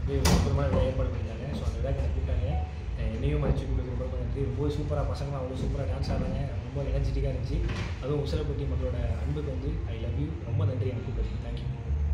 இது அப்புறமா இதை ஏற்பாடு பண்ணியிருந்தாங்க ஸோ அந்த விழாக்கு எனக்கு கூப்பிட்டாங்க அஹ் என்னையும் மதிச்சு கொடுக்க ரொம்ப ரொம்ப நன்றி ரொம்ப சூப்பராக பசங்களாம் அவ்வளோ சூப்பராக டான்ஸ் ஆடுறாங்க ரொம்ப எனர்ஜெட்டிக்காக இருந்துச்சு அதுவும் உசலப்பட்டி மக்களோட அன்புக்கு வந்து ஐ லவ் யூ ரொம்ப நன்றி எனக்கு கூப்பிட்டு தேங்க்யூ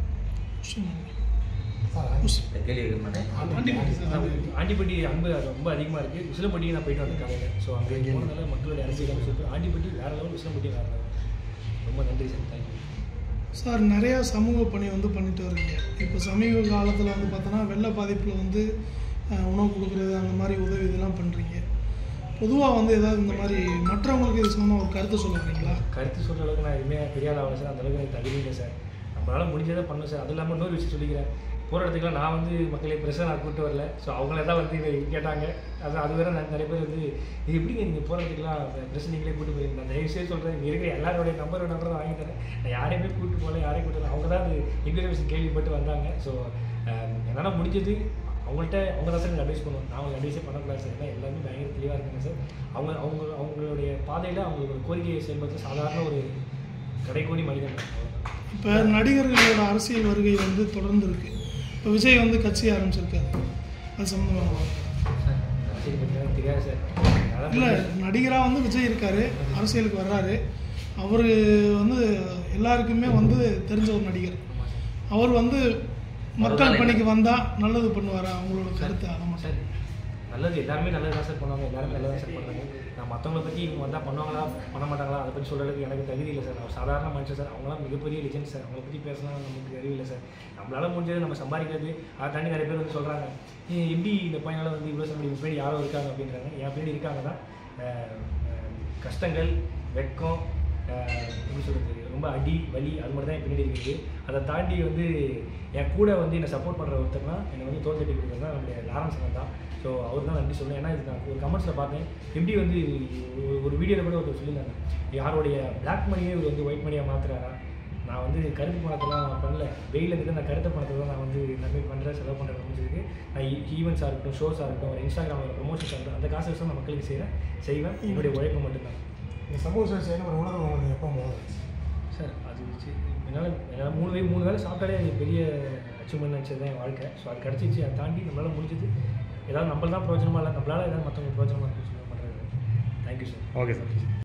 கேள்வி கேட்க மாட்டேன் ஆண்டிப்பட்டி சார் ஆண்டிப்பட்டி அன்பு அது ரொம்ப அதிகமாக இருக்குது உசிலப்பட்டிக்கு நான் போயிட்டு வந்தேன் காலையில் ஸோ அங்கே போனதால மக்களுடைய அரசியல் சூப்பர் ஆண்டிப்பட்டி வேறு லெவல் உசிலப்பட்டி வேறு லெவல் ரொம்ப நன்றி சார் தேங்க்யூ சார் நிறையா சமூக பணி வந்து பண்ணிட்டு வரீங்க இப்போ சமீப காலத்தில் வந்து பார்த்தோன்னா வெள்ள பாதிப்பில் வந்து அஹ், உணவு கொடுக்குறது அந்த மாதிரி உதவி இதெல்லாம் பண்ணுறீங்க பொதுவாக வந்து ஏதாவது இந்த மாதிரி மற்றவங்களுக்கு இது சம்மந்தமாக ஒரு கருத்து சொல்ல வரீங்களா கருத்து சொல்கிற அளவுக்கு நான் எதுவுமே பெரிய ஆள் ஆகல சார் அந்த அளவுக்கு எனக்கு தகுதி இல்லை சார் நம்மளால முடிஞ்சதை பண்ணணும் சார் அது இல்லாமல் இன்னொரு விஷயம் சொல்லிக்கிறேன் போகிற இடத்துக்குலாம் நான் வந்து மக்களை ப்ரெஷர் நான் கூப்பிட்டு வரல ஸோ அவங்களே தான் வந்து இதை கேட்டாங்க அது அது வேற நான் நிறைய பேர் வந்து இது எப்படிங்க நீங்கள் போகிற இடத்துக்குலாம் ப்ரெஷர் நீங்களே கூப்பிட்டு போயிருந்தேன் நான் தயவு செய்து சொல்கிறேன் இங்கே இருக்கிற எல்லாரோடைய நம்பர் நம்பர் தான் வாங்கி தரேன் நான் யாரையுமே கூப்பிட்டு போகல யாரையும் கூப்பிட்டு வரல. அவங்க தான் அது இன்ஃபர்மேஷன் கேள்விப்பட்டு வந்தாங்க ஸோ என்னால் முடிஞ்சது அவங்கள்ட்ட அவங்க தான் சார் அட்வைஸ் பண்ணுவோம் நான் அவங்க அட்வைஸே பண்ணக்கூடாது சார் ஏன்னா எல்லாருமே பயங்கர தெளிவாக இருக்காங்க சார் அவங்க அவங்க அவங்களுடைய பாதையில் அவங்களுக்கு ஒரு கோரிக்கையை செயல்படுத்த சாதாரண ஒரு கடைக்கோடி மனிதன் தான். அவ்வளவுதான். இப்போ நடிகர்களோட அரசியல் வருகை வந்து தொடர்ந்து இருக்குது இப்போ விஜய் வந்து கட்சி ஆரம்பிச்சிருக்காரு அது சம்மந்தமாக சார் அரசியல் பற்றி எனக்கு தெரியாது சார் அதான் இல்லை நடிகராக வந்து விஜய் இருக்காரு அரசியலுக்கு வர்றாரு அவர் வந்து எல்லாருக்குமே வந்து தெரிஞ்ச ஒரு நடிகர் அவர் வந்து மக்கள் பணிக்கு வந்தால் நல்லது பண்ணுவாரா அவங்களோட கருத்து அதை மட்டும் சார் நல்லது எல்லாருமே நல்லது தான் சார் பண்ணுவாங்க எல்லாருமே நல்லது தான் சார் பண்ணுறாங்க நான் மற்றவங்கள பற்றி இவங்க வந்தால் பண்ணுவாங்களா பண்ண மாட்டாங்களா அதை பற்றி சொல்கிறதுக்கு எனக்கு தகுதி இல்லை சார் நான் ஒரு சாதாரண மனுஷன் சார் அவங்களாம் மிகப்பெரிய லிஜெண்ட் சார் அவங்கள பற்றி பேசலாம் நமக்கு அறிவு இல்லை சார் நம்மளால முடிஞ்சது நம்ம சம்பாதிக்கிறது அதை தாண்டி நிறைய பேர் வந்து சொல்கிறாங்க எப்படி இந்த பையனால வந்து இவ்வளோ சம்பளம் பின்னாடி யாரோ இருக்காங்க அப்படின்றாங்க என் பின்னாடி இருக்காங்க தான் அஹ், அஹ், கஷ்டங்கள் வெட்கம் ஆஹ் எப்படி சொல்கிறது ரொம்ப அடி வலி அது மட்டும் தான் என் பின்னாடி இருக்குது அதை தாண்டி வந்து என் கூட வந்து என்னை சப்போர்ட் பண்ணுற ஒருத்தர்னா என்னை வந்து தோல்தட்டி கொடுக்குறது தான் நம்மளுடைய லாரன்ஸ் அண்ணன் தான் ஸோ அவர் தான் நன்றி சொல்லுவேன் ஏன்னா இது நான் ஒரு கமெண்ட்ஸில் பார்த்தேன் எப்படி வந்து ஒரு- ஒரு வீடியோவில் கூட ஒருத்தர் சொல்லியிருந்தாங்க யாருடைய பிளாக் மணியே இவர் வந்து ஒயிட் மணியாக மாற்றுறாரா நான் வந்து கருப்பு பணத்தெல்லாம் நான் பண்ணல வெயில இருந்து நான் கருத்த பணத்தை தான் நான் வந்து நன்மை பண்ணுறேன் செலவு பண்ணுறேன் முடிஞ்சதுக்கு நான் ஈவெண்ட்ஸாக இருக்கட்டும் ஷோஸாக இருக்கட்டும் ஒரு இன்ஸ்டாகிராமில் ப்ரொமோஷன்ஸ் ஆகட்டும் அந்த காசு வச்சு நான் மக்களுக்கு செய்கிறேன் செய்வேன் என்னுடைய உழைப்பு மட்டும்தான் இந்த சமூக சேவை செய்யணும் ஒரு உணர்வு உங்களுக்கு எப்போ முதல்ல சார் அது வச்சு என்னால் என்னால் மூணு வே மூணு வேளை சாப்பிட்டாலே அது பெரிய அச்சீவ்மெண்ட் நினச்சது தான் என் வாழ்க்கை ஸோ அது கிடச்சிச்சு அதை தாண்டி நம்மளால் முடிஞ்சது ஏதாவது நம்மள தான் பிரயோஜனமாக இல்லை நம்மளால் ஏதாவது மற்றவங்களுக்கு பிரயோஜனமாக இருக்குன்னு சொல்லி பண்ணுறது தேங்க்யூ சார் ஓகே சார்